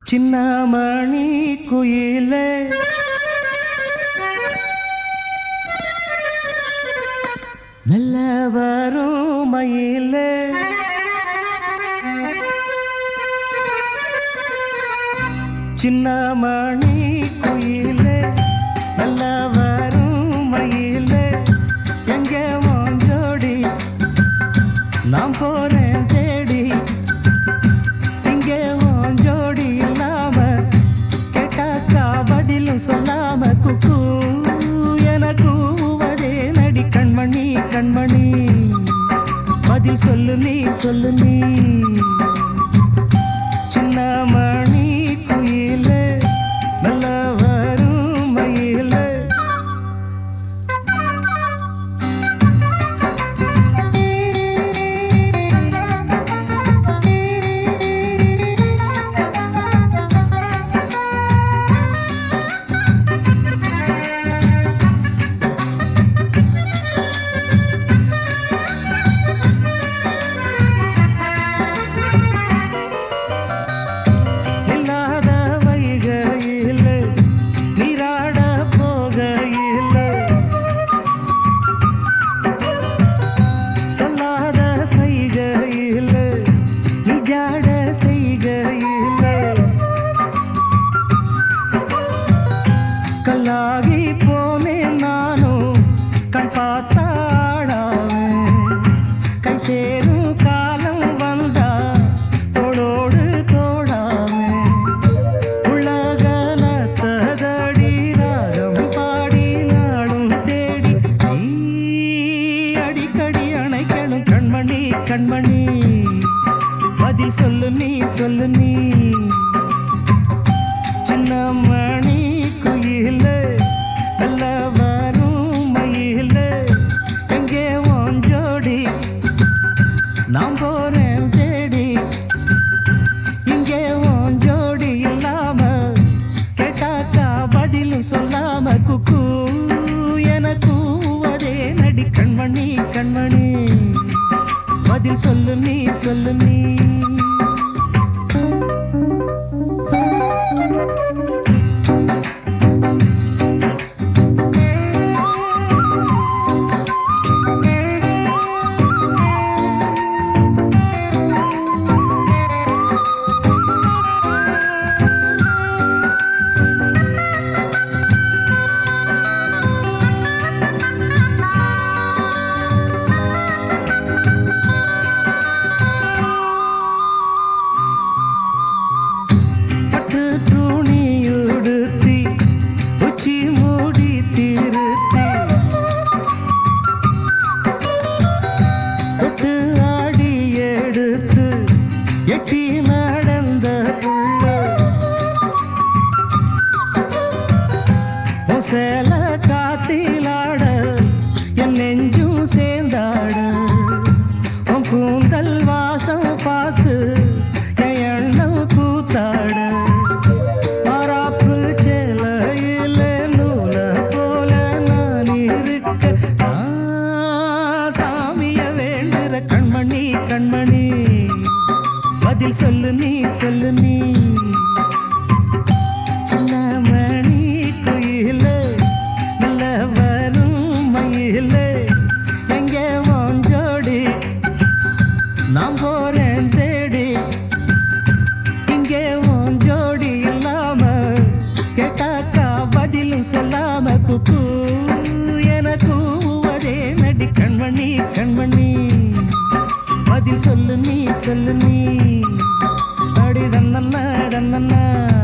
சின்னமணி குயிலே மெல்ல வரும் மயிலே சின்னமணி குயிலே மெல்ல வரும் மயிலே எங்க ஜோடி நான் போறேன் தேடி இங்கே உன் ஜோடி இல்லாம கேட்டாக்கா பதிலும் சொல்லாம குக்கு எனக்கு கூவதே நடி கண்மணி கண்மணி பதில் சொல்லு நீ சொல்லு நீ சின்ன மணி குயிலே நல்ல வரும் மயிலே இல்லாத வைகையில் நீராட போகையில் சொல்லாத செய்கையில் நிஜாட செய்கையில் கல்லாகி போனேன் நானும் கண் பார்த்தாடாவேன் கை சேரும் காலம் வந்தா தோளோடு தோடாமே உலகலத்ததடி ராகம் பாடி நாடும் தேடி நீ அடிக்கடி அணைக்கணும் கண்மணி கண்மணி பதில் சொல்லு நீ சொல்லு நீ சின்ன மணி குயில நல்ல வரும் மயில எங்கே உன் ஜோடி நான் போறேன் தேடி இங்கே உன் ஜோடி இல்லாம கேட்டாக்கா பதிலும் சொல்லாம குக்கு என கூவதே நடி கண்மணி கண்மணி பதில் சொல்லு நீ சொல்லு நீ பட்டு துணி உடுத்தி உச்சி மூடி திருத்தி தொட்டு ஆடி எடுத்து எட்டி நடந்த புள்ள உன் சேல காத்திலாட என் நெஞ்சும் சேர்ந்தாட உன் கூந்தல் வாசம் பார்த்து என் எண்ணம் கூத்தாட மாறாப்பு சேலையில நூல போல நான் இருக்க நான் சாமிய வேண்டுற கண்மணி கண்மணி பதில் சொல்லு நீ சொல்லு நீ சின்ன மணி குயில நல்ல வரும் மயில எங்கே உன் ஜோடி நான் போறேன் தேடி இங்கே உன் ஜோடி இல்லாம கேட்டாக்கா பதிலும் சொல்லாம குக்கு என கூவதே நடி கண்மணி கண்மணி பதில் சொல்லு நீ சொல்லு நீ அடி தன்னண்ணா தன்னண்ணா